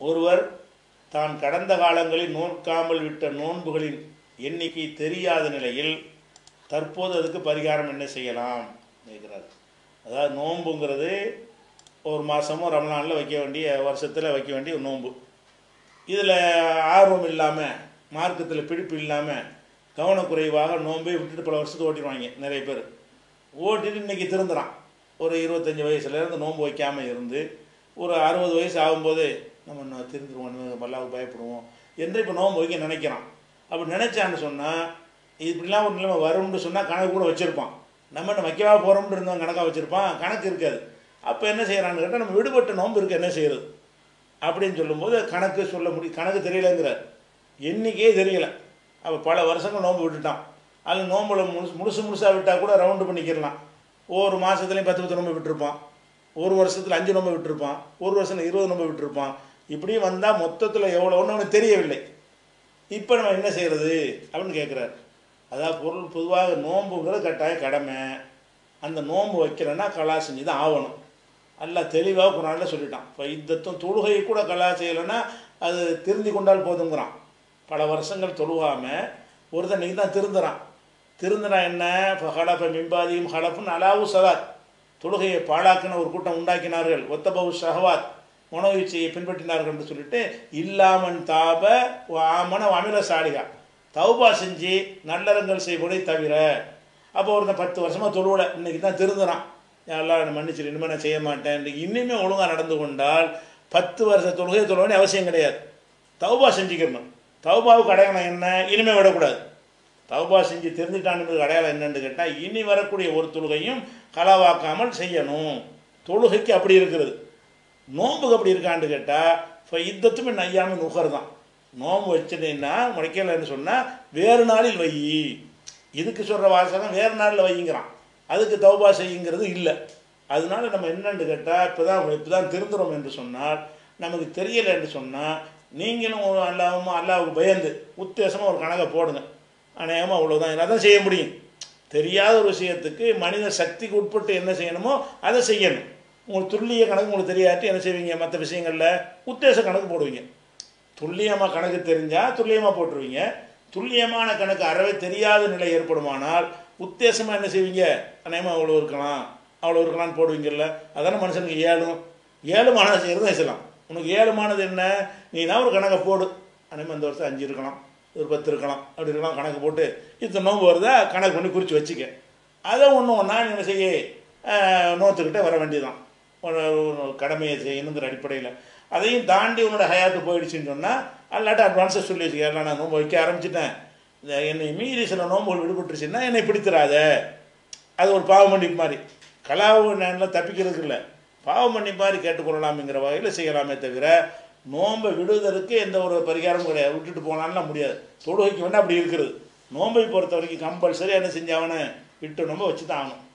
ஒருவர் தான் கடந்த காலங்களில் நோக்காமல் விட்ட நோன்புகளின் எண்ணிக்கை தெரியாத நிலையில் தற்போது அதுக்கு பரிகாரம் என்ன செய்யலாம் கேட்குறாரு அதாவது நோன்புங்கிறது ஒரு மாதமோ ரமலானில் வைக்க வேண்டிய வருஷத்தில் வைக்க வேண்டிய ஒரு நோன்பு இதில் ஆர்வம் இல்லாமல் மார்க்கத்தில் பிடிப்பு இல்லாமல் கவனக்குறைவாக நோன்பை விட்டுட்டு பல வருஷத்துக்கு ஓட்டிடுவாங்க நிறைய பேர் ஓட்டிட்டு இன்றைக்கி திருந்துறான் ஒரு இருபத்தஞ்சி வயசுலேருந்து நோன்பு வைக்காமல் இருந்து ஒரு அறுபது வயசு ஆகும்போது நம்ம இன்னும் திருந்துருவோம் பல்லாவுக்கு பயப்படுவோம் என்று இப்போ நோன்பு வைக்க நினைக்கிறான் அப்படி நினைச்சான்னு சொன்னால் இப்படிலாம் ஒரு நிலைமை வரும்னு சொன்னால் கணக்கு கூட வச்சுருப்பான் நம்ம என்ன வைக்கவா போகிறோம்னு இருந்தவன் கணக்காக வச்சுருப்பான் கணக்கு இருக்காது அப்போ என்ன செய்கிறான்னு கேட்டால் நம்ம விடுபட்ட நோன்பு இருக்கு என்ன செய்கிறது அப்படின்னு சொல்லும்போது கணக்கு சொல்ல முடியும் கணக்கு தெரியலங்கிறார் எண்ணிக்கையே தெரியல அப்போ பல வருஷங்கள் நோன்பு விட்டுட்டான் அதில் நோம்பில் முழுசு முழுசு முழுசாக விட்டால் கூட ரவுண்டு பண்ணிக்கிடலாம் ஒவ்வொரு மாதத்துலேயும் பத்து பத்து நோம்பு விட்டுருப்பான் ஒரு வருஷத்தில் அஞ்சு நோம்பு விட்டுருப்பான் ஒரு வருஷத்தில் இருபது நோம்பு விட்டுருப்பான் இப்படி வந்தால் மொத்தத்தில் எவ்வளோன்னு அவனுக்கு தெரியவில்லை இப்போ நம்ம என்ன செய்கிறது அப்படின்னு கேட்குறாரு அதாவது பொருள் பொதுவாக நோன்புங்கிறது கட்டாய கடமை அந்த நோன்பு வைக்கிறேன்னா கலா செஞ்சு தான் ஆகணும் நல்லா தெளிவாக குரானில் சொல்லிட்டான் இப்போ இந்த தொழுகையை கூட கலா செய்யலைன்னா அது திருந்தி கொண்டால் போதுங்கிறான் பல வருஷங்கள் தொழுவாமல் ஒருத்தன் இன்னைக்கு தான் திருந்துறான் திருந்தினா என்ன இப்போ ஹலஃப மிம்பாதியும் ஹலஃபுன் அலாவு சலாத் தொழுகையை பாழாக்கின ஒரு கூட்டம் உண்டாக்கினார்கள் ஒத்தபவு ஷஹவாத் உணவீச்சையை பின்பற்றினார்கள் என்று சொல்லிட்டு இல்லாமன் தாப ஆமன அமில சாலிகா தௌபா செஞ்சு நல்லறங்கள் செய்வதை தவிர அப்போ ஒருத்தன் பத்து வருஷமாக தொழுவலை இன்னைக்கு தான் திருந்துறான் எல்லாம் என்னை மன்னிச்சிரு இனிமேல் நான் செய்ய மாட்டேன் இன்னைக்கு இனிமேல் ஒழுங்காக நடந்து கொண்டால் பத்து வருஷ தொழுகை தொழ வேண்டிய அவசியம் கிடையாது தௌபா செஞ்சுக்கணும் தௌபாவுக்கு அடையாளம் என்ன இனிமேல் விடக்கூடாது தௌபா செஞ்சு தெரிஞ்சுட்டான்னு அடையாளம் என்னன்னு கேட்டால் இனி வரக்கூடிய ஒரு தொழுகையும் களவாக்காமல் செய்யணும் தொழுகைக்கு அப்படி இருக்கிறது நோம்புக்கு அப்படி இருக்கான்னு கேட்டால் இப்போ இத்தத்துமே நையாமல் நுகர் தான் நோம்பு வச்சுட்டீங்கன்னா முளைக்கலன்னு சொன்னால் வேறு நாளில் வை இதுக்கு சொல்கிற வாசகம் வேறு நாளில் வைங்கிறான் அதுக்கு தௌபா செய்யுங்கிறது இல்லை அதனால நம்ம என்னன்னு கேட்டால் இப்போ தான் இப்போ தான் திருந்துறோம் என்று சொன்னால் நமக்கு தெரியலை என்று சொன்னால் நீங்களும் அல்லாமல் அல்லாவுக்கு பயந்து உத்தேசமாக ஒரு கணக்கை போடுங்க அநேகமாக அவ்வளோதான் அதான் செய்ய முடியும் தெரியாத ஒரு விஷயத்துக்கு மனித சக்திக்கு உட்பட்டு என்ன செய்யணுமோ அதை செய்யணும் உங்களுக்கு துல்லிய கணக்கு உங்களுக்கு தெரியாட்டி என்ன செய்வீங்க மற்ற விஷயங்களில் உத்தேச கணக்கு போடுவீங்க துல்லியமாக கணக்கு தெரிஞ்சால் துல்லியமாக போட்டுருவீங்க துல்லியமான கணக்கு அறவே தெரியாத நிலை ஏற்படுமானால் உத்தேசமாக என்ன செய்வீங்க அநேகமாக அவ்வளோ இருக்கலாம் அவ்வளோ இருக்கலாம்னு போடுவீங்கல்ல அதான மனுஷனுக்கு ஏழும் ஏழுமானது செய்கிறது தான் செய்யலாம் உனக்கு ஏழுமானது என்ன நீ நான் ஒரு கணக்கை போடு அநேகமாக இந்த வருஷம் அஞ்சு இருக்கலாம் ஒரு பத்து இருக்கலாம் அப்படி இருக்கலாம் கணக்கு போட்டு இத்தனை நோம்பு வருதா கணக்கு பண்ணி குறித்து வச்சுக்க அதை ஒன்று ஒன்றா நீ என்ன செய்ய நோத்துக்கிட்டே வர வேண்டியதான் கடமையை செய்யணுங்கிற அடிப்படையில் அதையும் தாண்டி உன்னோட ஹயாத்து போயிடுச்சுன்னு சொன்னால் அல்லாட்ட அட்வான்ஸாக சொல்லி வச்சுக்க எல்லாம் நான் நோம்பு வைக்க ஆரம்பிச்சிட்டேன் இந்த என்னை மீறி சில நோம்புகள் விடுபட்டுருச்சுன்னா என்னை பிடித்திராத அது ஒரு பாவமன்னிப்பு மாதிரி கலாவு நேரில் தப்பிக்கிறதுக்கு இல்லை பாவமன்னி மாதிரி கேட்டுக்கொள்ளலாம்ங்கிற வகையில் செய்யலாமே தவிர நோம்பை விடுவதற்கு எந்த ஒரு பரிகாரமும் கிடையாது விட்டுட்டு போனாலும் முடியாது தொழுகைக்கு வேணால் அப்படி இருக்கிறது நோம்பை பொறுத்த வரைக்கும் கம்பல்சரி என்ன செஞ்சாவனே விட்டு நோம்பை வச்சு தான் ஆகணும்